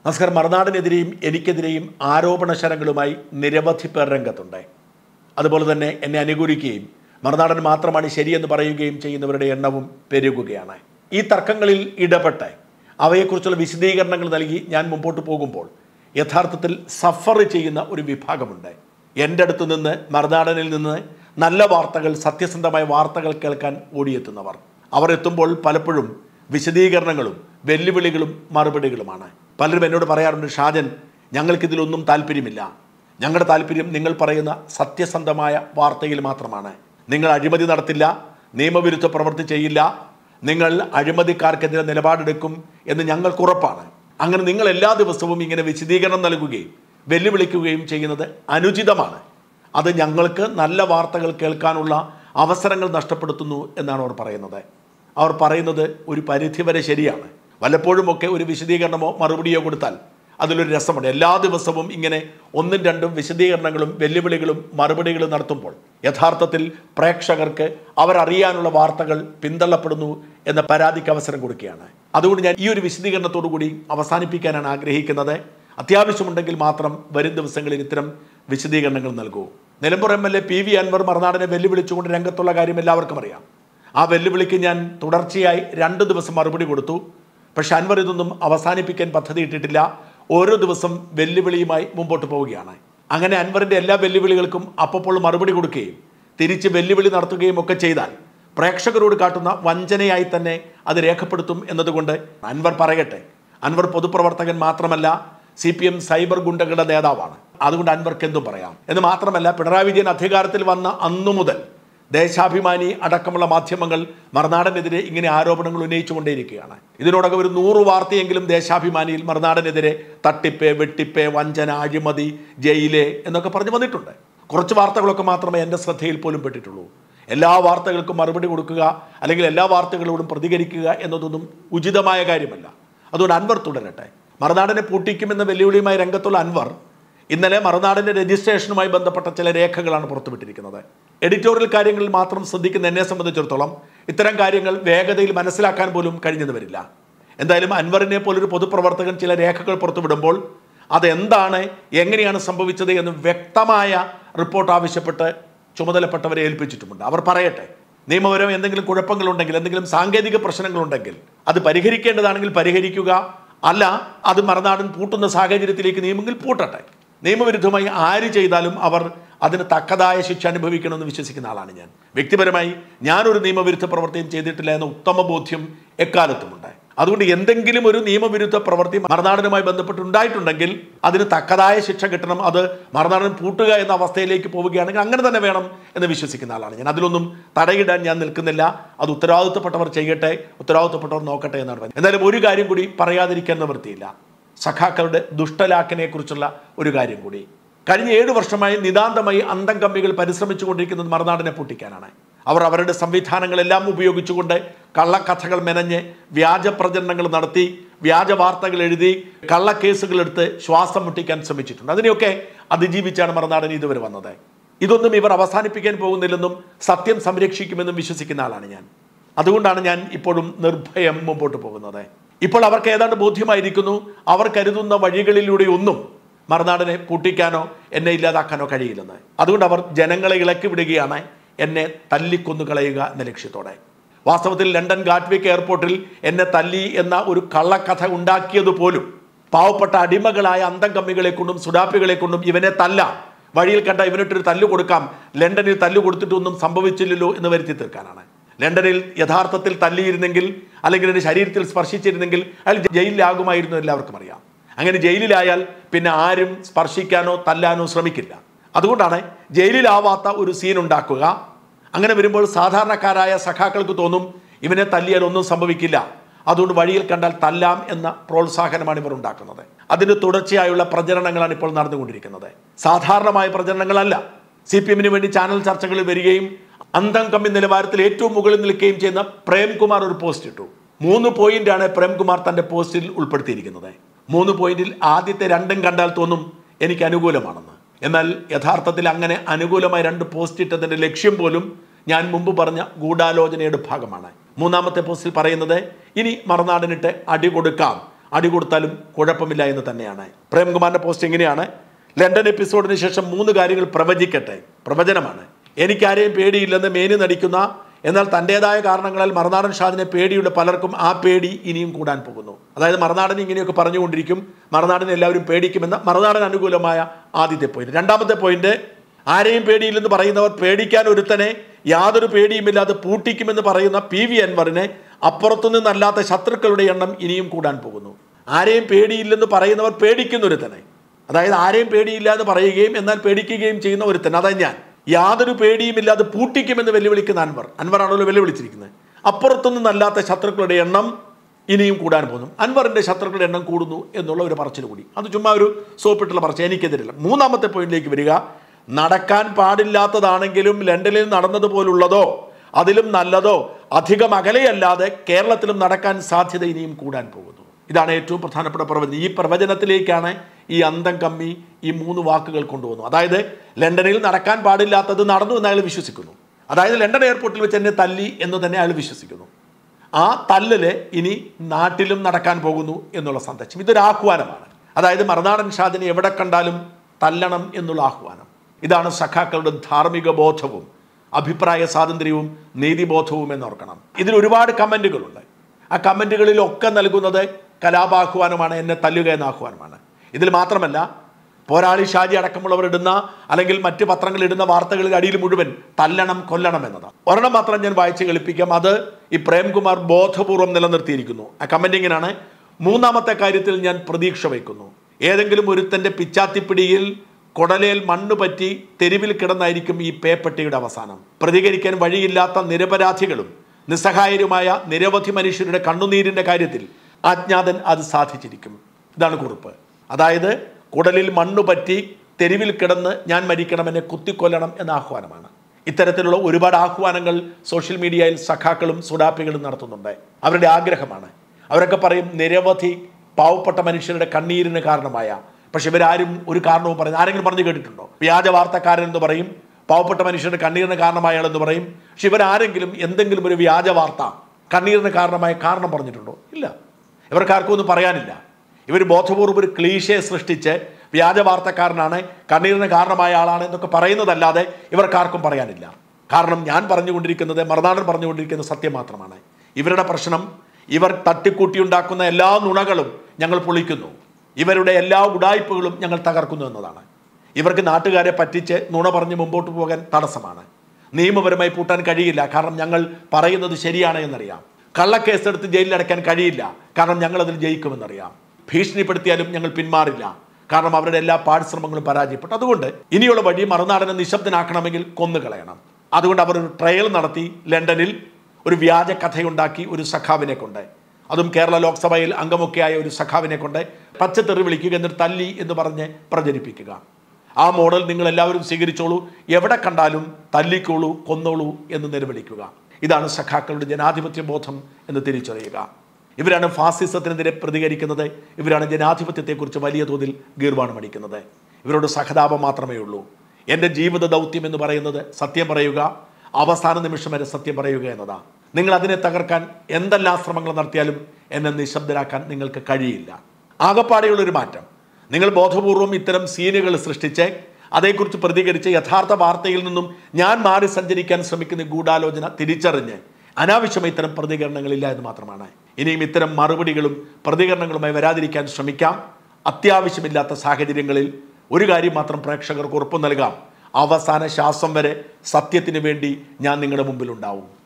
നമസ്കാരം മറുനാടിനെതിരെയും എനിക്കെതിരെയും ആരോപണ ശരങ്ങളുമായി നിരവധി പേർ രംഗത്തുണ്ട് അതുപോലെ തന്നെ എന്നെ അനുകൂലിക്കുകയും മറുനാടൻ മാത്രമാണ് ശരിയെന്ന് പറയുകയും ചെയ്യുന്നവരുടെ എണ്ണവും പെരുകുകയാണ് ഈ തർക്കങ്ങളിൽ ഇടപെട്ട് അവയെക്കുറിച്ചുള്ള വിശദീകരണങ്ങൾ നൽകി ഞാൻ മുമ്പോട്ട് പോകുമ്പോൾ യഥാർത്ഥത്തിൽ സഫർ ചെയ്യുന്ന ഒരു വിഭാഗമുണ്ട് എൻ്റെ അടുത്ത് നിന്ന് മറുനാടനിൽ നിന്ന് നല്ല വാർത്തകൾ സത്യസന്ധമായ വാർത്തകൾ കേൾക്കാൻ ഓടിയെത്തുന്നവർ അവർ എത്തുമ്പോൾ പലപ്പോഴും വിശദീകരണങ്ങളും വെല്ലുവിളികളും മറുപടികളുമാണ് പലരും എന്നോട് പറയാറുണ്ട് ഷാജൻ ഞങ്ങൾക്കിതിലൊന്നും താല്പര്യമില്ല ഞങ്ങളുടെ താല്പര്യം നിങ്ങൾ പറയുന്ന സത്യസന്ധമായ വാർത്തയിൽ മാത്രമാണ് നിങ്ങൾ അഴിമതി നടത്തില്ല നിയമവിരുദ്ധ പ്രവൃത്തി ചെയ്യില്ല നിങ്ങൾ അഴിമതിക്കാർക്കെതിരെ നിലപാടെടുക്കും എന്ന് ഞങ്ങൾക്ക് ഉറപ്പാണ് അങ്ങനെ നിങ്ങൾ എല്ലാ ദിവസവും ഇങ്ങനെ വിശദീകരണം നൽകുകയും വെല്ലുവിളിക്കുകയും ചെയ്യുന്നത് അനുചിതമാണ് അത് ഞങ്ങൾക്ക് നല്ല വാർത്തകൾ കേൾക്കാനുള്ള അവസരങ്ങൾ നഷ്ടപ്പെടുത്തുന്നു എന്നാണ് അവർ പറയുന്നത് അവർ പറയുന്നത് ഒരു പരിധിവരെ ശരിയാണ് വല്ലപ്പോഴുമൊക്കെ ഒരു വിശദീകരണമോ മറുപടിയോ കൊടുത്താൽ അതിലൊരു രസമുണ്ട് എല്ലാ ദിവസവും ഇങ്ങനെ ഒന്നും രണ്ടും വിശദീകരണങ്ങളും വെല്ലുവിളികളും മറുപടികളും നടത്തുമ്പോൾ യഥാർത്ഥത്തിൽ പ്രേക്ഷകർക്ക് അവരറിയാനുള്ള വാർത്തകൾ പിന്തള്ളപ്പെടുന്നു എന്ന പരാതിക്ക് അവസരം കൊടുക്കുകയാണ് അതുകൊണ്ട് ഞാൻ ഈ ഒരു വിശദീകരണത്തോടു കൂടി അവസാനിപ്പിക്കാനാണ് ആഗ്രഹിക്കുന്നത് അത്യാവശ്യമുണ്ടെങ്കിൽ മാത്രം വരും ദിവസങ്ങളിൽ ഇത്തരം വിശദീകരണങ്ങൾ നൽകൂ Nilambur M L A P V Anvar മറുനാടിനെ വെല്ലുവിളിച്ചുകൊണ്ട് രംഗത്തുള്ള കാര്യം എല്ലാവർക്കും അറിയാം ആ വെല്ലുവിളിക്ക് ഞാൻ തുടർച്ചയായി രണ്ട് ദിവസം മറുപടി കൊടുത്തു പക്ഷെ അൻവർ ഇതൊന്നും അവസാനിപ്പിക്കാൻ പദ്ധതി ഇട്ടിട്ടില്ല ഓരോ ദിവസം വെല്ലുവിളിയുമായി മുമ്പോട്ട് പോവുകയാണ് അങ്ങനെ അൻവറിന്റെ എല്ലാ വെല്ലുവിളികൾക്കും അപ്പോൾ മറുപടി കൊടുക്കുകയും തിരിച്ച് വെല്ലുവിളി നടത്തുകയും ഒക്കെ ചെയ്താൽ പ്രേക്ഷകരോട് കാട്ടുന്ന വഞ്ചനയായി തന്നെ അത് രേഖപ്പെടുത്തും എന്നതുകൊണ്ട് അൻവർ പറയട്ടെ അൻവർ പൊതുപ്രവർത്തകൻ മാത്രമല്ല സി പി എം സൈബർ ഗുണ്ടകളുടെ നേതാവാണ് അതുകൊണ്ട് അൻവർക്ക് എന്തും പറയാം എന്ന് മാത്രമല്ല പിണറായി വിജയൻ അധികാരത്തിൽ വന്ന അന്നു മുതൽ ദേശാഭിമാനി അടക്കമുള്ള മാധ്യമങ്ങൾ മറുനാടനെതിരെ ഇങ്ങനെ ആരോപണങ്ങൾ ഉന്നയിച്ചുകൊണ്ടേയിരിക്കുകയാണ് ഇതിനോടകം ഒരു നൂറ് വാർത്തയെങ്കിലും ദേശാഭിമാനിയിൽ മറുനാടനെതിരെ തട്ടിപ്പ് വെട്ടിപ്പ് വഞ്ചന അഴിമതി ജയില് എന്നൊക്കെ പറഞ്ഞു വന്നിട്ടുണ്ട് കുറച്ച് വാർത്തകളൊക്കെ മാത്രമേ എൻ്റെ ശ്രദ്ധയിൽ പോലും പെട്ടിട്ടുള്ളൂ എല്ലാ വാർത്തകൾക്കും മറുപടി കൊടുക്കുക അല്ലെങ്കിൽ എല്ലാ വാർത്തകളോടും പ്രതികരിക്കുക എന്നതൊന്നും ഉചിതമായ കാര്യമല്ല അതുകൊണ്ട് അൻവർ തുടരട്ടെ മറുനാടിനെ പൂട്ടിക്കുമെന്ന വെല്ലുവിളിയുമായി രംഗത്തുള്ള അൻവർ ഇന്നലെ മറുനാടിൻ്റെ രജിസ്ട്രേഷനുമായി ബന്ധപ്പെട്ട ചില രേഖകളാണ് പുറത്തുവിട്ടിരിക്കുന്നത് എഡിറ്റോറിയൽ കാര്യങ്ങളിൽ മാത്രം ശ്രദ്ധിക്കുന്ന എന്നെ സംബന്ധിച്ചിടത്തോളം ഇത്തരം കാര്യങ്ങൾ വേഗതയിൽ മനസ്സിലാക്കാൻ പോലും കഴിഞ്ഞെന്ന് വരില്ല എന്തായാലും അൻവറിനെ പോലൊരു പൊതുപ്രവർത്തകൻ ചില രേഖകൾ പുറത്തുവിടുമ്പോൾ അതെന്താണ് എങ്ങനെയാണ് സംഭവിച്ചത് എന്ന് വ്യക്തമായ റിപ്പോർട്ട് ആവശ്യപ്പെട്ട് ചുമതലപ്പെട്ടവരെ ഏൽപ്പിച്ചിട്ടുമുണ്ട് അവർ പറയട്ടെ നിയമപരം എന്തെങ്കിലും കുഴപ്പങ്ങളുണ്ടെങ്കിൽ എന്തെങ്കിലും സാങ്കേതിക പ്രശ്നങ്ങളുണ്ടെങ്കിൽ അത് പരിഹരിക്കേണ്ടതാണെങ്കിൽ പരിഹരിക്കുക അല്ല അത് മറുനാടൻ പൂട്ടുന്ന സാഹചര്യത്തിലേക്ക് നിയമങ്ങൾ പൂട്ടട്ടെ നിയമവിരുദ്ധമായി ആര് ചെയ്താലും അവർ അതിന് തക്കതായ ശിക്ഷ അനുഭവിക്കണമെന്ന് വിശ്വസിക്കുന്ന ആളാണ് ഞാൻ വ്യക്തിപരമായി ഞാനൊരു നിയമവിരുദ്ധ പ്രവൃത്തിയും ചെയ്തിട്ടില്ല എന്ന ഉത്തമ ബോധ്യം എക്കാലത്തുമുണ്ട് അതുകൊണ്ട് എന്തെങ്കിലും ഒരു നിയമവിരുദ്ധ പ്രവൃത്തി മറുനാടനുമായി ബന്ധപ്പെട്ടുണ്ടായിട്ടുണ്ടെങ്കിൽ അതിന് തക്കതായ ശിക്ഷ കിട്ടണം അത് മറുനാടൻ പൂട്ടുക എന്ന അവസ്ഥയിലേക്ക് പോവുകയാണെങ്കിൽ അങ്ങനെ തന്നെ വേണം എന്ന് വിശ്വസിക്കുന്ന ആളാണ് ഞാൻ അതിലൊന്നും തടയിടാൻ ഞാൻ നിൽക്കുന്നില്ല അത് ഉത്തരവാദിത്തപ്പെട്ടവർ ചെയ്യട്ടെ ഉത്തരവാദിത്തപ്പെട്ടവർ നോക്കട്ടെ എന്നാണ് പറഞ്ഞത് എന്തായാലും ഒരു കാര്യം കൂടി പറയാതിരിക്കാൻ നിവൃത്തിയില്ല സഖാക്കളുടെ ദുഷ്ടലാക്കിനെ കുറിച്ചുള്ള ഒരു കാര്യം കൂടി കഴിഞ്ഞ ഏഴ് വർഷമായി നിതാന്തമായി അന്തം കമ്മികൾ പരിശ്രമിച്ചുകൊണ്ടിരിക്കുന്നത് മറുനാടിനെ പൊട്ടിക്കാനാണ് അവർ അവരുടെ സംവിധാനങ്ങളെല്ലാം ഉപയോഗിച്ചുകൊണ്ട് കള്ളക്കഥകൾ മെനഞ്ഞ് വ്യാജ പ്രചരണങ്ങൾ നടത്തി വ്യാജ വാർത്തകൾ എഴുതി കള്ളക്കേസുകൾ എടുത്ത് ശ്വാസം മുട്ടിക്കാൻ ശ്രമിച്ചിട്ടുണ്ട് അതിനെയൊക്കെ അതിജീവിച്ചാണ് മറുനാടൻ ഇതുവരെ വന്നത് ഇതൊന്നും ഇവർ അവസാനിപ്പിക്കാൻ പോകുന്നില്ലെന്നും സത്യം സംരക്ഷിക്കുമെന്നും വിശ്വസിക്കുന്ന ആളാണ് ഞാൻ അതുകൊണ്ടാണ് ഞാൻ ഇപ്പോഴും നിർഭയം മുമ്പോട്ട് പോകുന്നത് ഇപ്പോൾ അവർക്ക് ഏതാണ്ട് ബോധ്യമായിരിക്കുന്നു അവർ കരുതുന്ന വഴികളിലൂടെ ഒന്നും മറുനാടിനെ പൂട്ടിക്കാനോ എന്നെ ഇല്ലാതാക്കാനോ കഴിയില്ലെന്ന് അതുകൊണ്ട് അവർ ജനങ്ങളെ ഇളക്കി വിടുകയാണ് എന്നെ തല്ലിക്കൊന്നു കളയുക എന്ന ലക്ഷ്യത്തോടെ വാസ്തവത്തിൽ ലണ്ടൻ ഗാറ്റ്വിക് എയർപോർട്ടിൽ എന്നെ തല്ലി എന്ന ഒരു കള്ളക്കഥ ഉണ്ടാക്കിയത് പോലും പാവപ്പെട്ട അടിമകളായ അന്തം കമ്മികളെ കൊണ്ടും സുഡാപ്പികളെ കൊണ്ടും ഇവനെ തല്ലാം വഴിയിൽ കണ്ട ഇവനിട്ടൊരു തല്ലു കൊടുക്കാം ലണ്ടനിൽ തല്ലു കൊടുത്തിട്ടൊന്നും സംഭവിച്ചില്ലല്ലോ എന്ന് വരുത്തി തീർക്കാനാണ് ലണ്ടനിൽ യഥാർത്ഥത്തിൽ തല്ലിയിരുന്നെങ്കിൽ അല്ലെങ്കിൽ എൻ്റെ ശരീരത്തിൽ സ്പർശിച്ചിരുന്നെങ്കിൽ അയാൾ ജയിലിലാകുമായിരുന്നു എല്ലാവർക്കും അറിയാം അങ്ങനെ ജയിലിലായാൽ പിന്നെ ആരും സ്പർശിക്കാനോ തല്ലാനോ ശ്രമിക്കില്ല അതുകൊണ്ടാണ് ജയിലിലാവാത്ത ഒരു സീൻ ഉണ്ടാക്കുക അങ്ങനെ വരുമ്പോൾ സാധാരണക്കാരായ സഖാക്കൾക്ക് തോന്നും ഇവനെ തല്ലിയാൽ ഒന്നും സംഭവിക്കില്ല അതുകൊണ്ട് വഴിയിൽ കണ്ടാൽ തല്ലാം എന്ന പ്രോത്സാഹനമാണ് ഇവർ ഉണ്ടാക്കുന്നത് അതിന് തുടർച്ചയായുള്ള പ്രചരണങ്ങളാണ് ഇപ്പോൾ നടന്നുകൊണ്ടിരിക്കുന്നത് സാധാരണമായ പ്രചരണങ്ങളല്ല സി പി എമ്മിന് വേണ്ടി ചാനൽ ചർച്ചകളിൽ വരികയും അന്തം കമ്മി നിലവാരത്തിൽ ഏറ്റവും മുകളിൽ നിൽക്കുകയും ചെയ്യുന്ന പ്രേംകുമാർ ഒരു പോസ്റ്റ് ഇട്ടു മൂന്ന് പോയിന്റാണ് പ്രേംകുമാർ തന്റെ പോസ്റ്റിൽ ഉൾപ്പെടുത്തിയിരിക്കുന്നത് മൂന്ന് പോയിന്റിൽ ആദ്യത്തെ രണ്ടും കണ്ടാൽ തോന്നും എനിക്ക് അനുകൂലമാണെന്ന് എന്നാൽ യഥാർത്ഥത്തിൽ അങ്ങനെ അനുകൂലമായ രണ്ട് പോസ്റ്റ് ഇട്ടതിന്റെ ലക്ഷ്യം പോലും ഞാൻ മുമ്പ് പറഞ്ഞ ഗൂഢാലോചനയുടെ ഭാഗമാണ് മൂന്നാമത്തെ പോസ്റ്റിൽ പറയുന്നത് ഇനി മറുനാടിനിട്ട് അടി കൊടുക്കാം അടി കൊടുത്താലും കുഴപ്പമില്ല എന്ന് തന്നെയാണ് പ്രേംകുമാറിന്റെ പോസ്റ്റ് ഇങ്ങനെയാണ് ലണ്ടൻ എപ്പിസോഡിന് ശേഷം മൂന്ന് കാര്യങ്ങൾ പ്രവചിക്കട്ടെ പ്രവചനമാണ് എനിക്കാരെയും പേടിയില്ലെന്ന് മേനി നടിക്കുന്ന എന്നാൽ തൻ്റെതായ കാരണങ്ങളാൽ മറുനാടൻ ഷാദിനെ പേടിയുള്ള പലർക്കും ആ പേടി ഇനിയും കൂടാൻ പോകുന്നു അതായത് മറുനാടൻ ഇങ്ങനെയൊക്കെ പറഞ്ഞുകൊണ്ടിരിക്കും മറുനാടനെ എല്ലാവരും പേടിക്കുമെന്ന മറുനാടൻ അനുകൂലമായ ആദ്യത്തെ പോയിന്റ് രണ്ടാമത്തെ പോയിന്റ് ആരെയും പേടിയില്ലെന്ന് പറയുന്നവർ പേടിക്കാൻ ഒരുത്തനെ യാതൊരു പേടിയുമില്ലാതെ പൂട്ടിക്കുമെന്ന് പറയുന്ന പി വി അൻവറിനെ അപ്പുറത്തു നിന്നല്ലാത്ത ശത്രുക്കളുടെ എണ്ണം ഇനിയും കൂടാൻ പോകുന്നു ആരെയും പേടിയില്ലെന്ന് പറയുന്നവർ പേടിക്കുന്ന ഒരുത്തനെ അതായത് ആരെയും പേടിയില്ല എന്ന് പറയുകയും എന്നാൽ പേടിക്കുകയും ചെയ്യുന്ന ഒരുത്തൻ അതായത് ഞാൻ യാതൊരു പേടിയുമില്ലാതെ പൂട്ടിക്കുമെന്ന് വെല്ലുവിളിക്കുന്ന അൻവർ അൻവറാണല്ലോ വെല്ലുവിളിച്ചിരിക്കുന്നത് അപ്പുറത്തു നിന്നല്ലാത്ത ശത്രുക്കളുടെ എണ്ണം ഇനിയും കൂടാൻ പോകുന്നു അൻവറിന്റെ ശത്രുക്കളുടെ എണ്ണം കൂടുന്നു എന്നുള്ള ഒരു പറച്ചിൽ കൂടി അത് ചുമ്മാ ഒരു സോപ്പിട്ടുള്ള പറച്ചിൽ എനിക്കെതിരില്ല മൂന്നാമത്തെ പോയിന്റിലേക്ക് വരിക നടക്കാൻ പാടില്ലാത്തതാണെങ്കിലും ലണ്ടനിൽ നടന്നതുപോലുള്ളതോ അതിലും നല്ലതോ അധികം അകലെയല്ലാതെ കേരളത്തിലും നടക്കാൻ സാധ്യത ഇനിയും കൂടാൻ പോകുന്നു ഇതാണ് ഏറ്റവും പ്രധാനപ്പെട്ട പ്രവചനം ഈ പ്രവചനത്തിലേക്കാണ് ഈ അന്തം കമ്മി ഈ മൂന്ന് വാക്കുകൾ കൊണ്ടുവന്നു അതായത് ലണ്ടനിൽ നടക്കാൻ പാടില്ലാത്തത് നടന്നു എന്ന് അയാൾ വിശ്വസിക്കുന്നു അതായത് ലണ്ടൻ എയർപോർട്ടിൽ വെച്ച് എന്നെ തല്ലി എന്ന് തന്നെ അയാൾ വിശ്വസിക്കുന്നു ആ തല്ലല് ഇനി നാട്ടിലും നടക്കാൻ പോകുന്നു എന്നുള്ള സന്ദേശം ഇതൊരു ആഹ്വാനമാണ് അതായത് മറുനാടൻ ഷാദിനെ എവിടെ കണ്ടാലും തല്ലണം എന്നുള്ള ആഹ്വാനം ഇതാണ് സഖാക്കളുടെ ധാർമ്മിക ബോധവും അഭിപ്രായ സ്വാതന്ത്ര്യവും നീതിബോധവും എന്നോർക്കണം ഇതിൽ ഒരുപാട് കമൻറ്റുകളുണ്ട് ആ കമൻറ്റുകളിലൊക്കെ നൽകുന്നത് കലാപാഹ്വാനമാണ് എന്നെ തല്ലുക എന്ന ആഹ്വാനമാണ് ഇതിൽ മാത്രമല്ല പോരാളി ഷാജി അടക്കമുള്ളവർ ഇടുന്ന അല്ലെങ്കിൽ മറ്റ് പത്രങ്ങൾ ഇടുന്ന വാർത്തകളിൽ അടിയിൽ മുഴുവൻ തല്ലണം കൊല്ലണം എന്നതാണ് ഒരെണ്ണം മാത്രം ഞാൻ വായിച്ച് കളിപ്പിക്കാം അത് ഈ പ്രേംകുമാർ ബോധപൂർവം നിലനിർത്തിയിരിക്കുന്നു ആ കമൻറ്റിങ്ങിനാണ് മൂന്നാമത്തെ കാര്യത്തിൽ ഞാൻ പ്രതീക്ഷ വയ്ക്കുന്നു ഏതെങ്കിലും ഒരുത്തൻ്റെ പിച്ചാത്തിപ്പിടിയിൽ കൊടലേൽ മണ്ണ് പറ്റി തെരുവിൽ കിടന്നായിരിക്കും ഈ പേപ്പട്ടിയുടെ അവസാനം പ്രതികരിക്കാൻ വഴിയില്ലാത്ത നിരപരാധികളും നിസ്സഹായരുമായ നിരവധി മനുഷ്യരുടെ കണ്ണുനീരിൻ്റെ കാര്യത്തിൽ അജ്ഞാതൻ അത് സാധിച്ചിരിക്കും ഇതാണ് കുറിപ്പ് അതായത് കുടലിൽ മണ്ണ് പറ്റി തെരുവിൽ കിടന്ന് ഞാൻ മരിക്കണമെന്നെ കുത്തിക്കൊല്ലണം എന്ന ആഹ്വാനമാണ് ഇത്തരത്തിലുള്ള ഒരുപാട് ആഹ്വാനങ്ങൾ സോഷ്യൽ മീഡിയയിൽ സഖാക്കളും സുഡാപ്പികളും നടത്തുന്നുണ്ട് അവരുടെ ആഗ്രഹമാണ് അവരൊക്കെ പറയും നിരവധി പാവപ്പെട്ട മനുഷ്യരുടെ കണ്ണീരിന് കാരണമായ പക്ഷെ ഇവരാരും ഒരു കാരണവും പറയുന്നത് ആരെങ്കിലും പറഞ്ഞു കേട്ടിട്ടുണ്ടോ വ്യാജ വാർത്തക്കാരൻ എന്ന് പറയും പാവപ്പെട്ട മനുഷ്യരുടെ കണ്ണീരിന് കാരണമായ ആളെന്ന് പറയും പക്ഷെ ഇവരാരെങ്കിലും എന്തെങ്കിലും ഒരു വ്യാജ വാർത്ത കണ്ണീരിന് കാരണമായ കാരണം പറഞ്ഞിട്ടുണ്ടോ ഇല്ല ഇവർക്കാർക്കും ഒന്നും പറയാനില്ല ഇവർ ബോധപൂർവ്വം ഒരു ക്ലീശയെ സൃഷ്ടിച്ച് വ്യാജ വാർത്തക്കാരനാണ് കണ്ണീരിന് കാരണമായ ആളാണ് എന്നൊക്കെ പറയുന്നതല്ലാതെ ഇവർക്കാർക്കും പറയാനില്ല കാരണം ഞാൻ പറഞ്ഞുകൊണ്ടിരിക്കുന്നത് മറുനാടൻ പറഞ്ഞുകൊണ്ടിരിക്കുന്നത് സത്യം മാത്രമാണ് ഇവരുടെ പ്രശ്നം ഇവർ തട്ടിക്കൂട്ടിയുണ്ടാക്കുന്ന എല്ലാ നുണകളും ഞങ്ങൾ പൊളിക്കുന്നു ഇവരുടെ എല്ലാ ഉടായ്പകളും ഞങ്ങൾ തകർക്കുന്നു എന്നതാണ് ഇവർക്ക് നാട്ടുകാരെ പറ്റിച്ച് നുണ പറഞ്ഞ് മുമ്പോട്ട് പോകാൻ തടസ്സമാണ് നിയമപരമായി പൂട്ടാൻ കഴിയില്ല കാരണം ഞങ്ങൾ പറയുന്നത് ശരിയാണ് എന്നറിയാം കള്ളക്കേസെടുത്ത് ജയിലിലടയ്ക്കാൻ കഴിയില്ല കാരണം ഞങ്ങൾ അതിൽ ജയിക്കുമെന്നറിയാം ഭീഷണിപ്പെടുത്തിയാലും ഞങ്ങൾ പിന്മാറില്ല കാരണം അവരുടെ എല്ലാ പാഠശ്രമങ്ങളും പരാജയപ്പെട്ടു അതുകൊണ്ട് ഇനിയുള്ള വഴി മറുനാടനെ നിശബ്ദനാക്കണമെങ്കിൽ കൊന്നുകളയണം അതുകൊണ്ട് അവർ ഒരു ട്രയൽ നടത്തി ലണ്ടനിൽ ഒരു വ്യാജ കഥയുണ്ടാക്കി ഒരു സഖാവിനെ കൊണ്ട് അതും കേരള ലോക്സഭയിൽ അംഗമൊക്കെയായ ഒരു സഖാവിനെ കൊണ്ട് പച്ചത്തെറി വിളിക്കുക എന്നിട്ട് തല്ലി എന്ന് പറഞ്ഞ് പ്രചരിപ്പിക്കുക ആ മോഡൽ നിങ്ങൾ എല്ലാവരും സ്വീകരിച്ചോളൂ എവിടെ കണ്ടാലും തല്ലിക്കോളൂ കൊന്നോളൂ എന്ന് നിലവിളിക്കുക ഇതാണ് സഖാക്കളുടെ ജനാധിപത്യ ബോധം എന്ന് തിരിച്ചറിയുക ഇവരാണ് ഫാസിസത്തിനെതിരെ പ്രതികരിക്കുന്നത് ഇവരാണ് ജനാധിപത്യത്തെക്കുറിച്ച് വലിയ തോതിൽ ഗീർവാണം അടിക്കുന്നത് ഇവരോട് സഹതാപം മാത്രമേ ഉള്ളൂ എൻ്റെ ജീവിത ദൗത്യം എന്ന് പറയുന്നത് സത്യം പറയുക അവസാന നിമിഷം വരെ സത്യം പറയുക എന്നതാണ് നിങ്ങൾ അതിനെ തകർക്കാൻ എന്തെല്ലാം ശ്രമങ്ങൾ നടത്തിയാലും എന്നെ നിശബ്ദരാക്കാൻ നിങ്ങൾക്ക് കഴിയില്ല ആകപ്പാടെയുള്ളൊരു മാറ്റം നിങ്ങൾ ബോധപൂർവം ഇത്തരം സീനുകൾ സൃഷ്ടിച്ച് അതേക്കുറിച്ച് പ്രതികരിച്ച് യഥാർത്ഥ വാർത്തയിൽ നിന്നും ഞാൻ മാറി സഞ്ചരിക്കാൻ ശ്രമിക്കുന്ന ഈ ഗൂഢാലോചന തിരിച്ചറിഞ്ഞ് അനാവശ്യമായി ഇത്തരം പ്രതികരണങ്ങളില്ല എന്ന് മാത്രമാണ് ഇനിയും ഇത്തരം മറുപടികളും പ്രതികരണങ്ങളുമായി വരാതിരിക്കാൻ ശ്രമിക്കാം അത്യാവശ്യമില്ലാത്ത സാഹചര്യങ്ങളിൽ ഒരു കാര്യം മാത്രം പ്രേക്ഷകർക്ക് ഉറപ്പ് നൽകാം അവസാന ശ്വാസം വരെ സത്യത്തിന് വേണ്ടി ഞാൻ നിങ്ങളുടെ മുമ്പിൽ ഉണ്ടാവും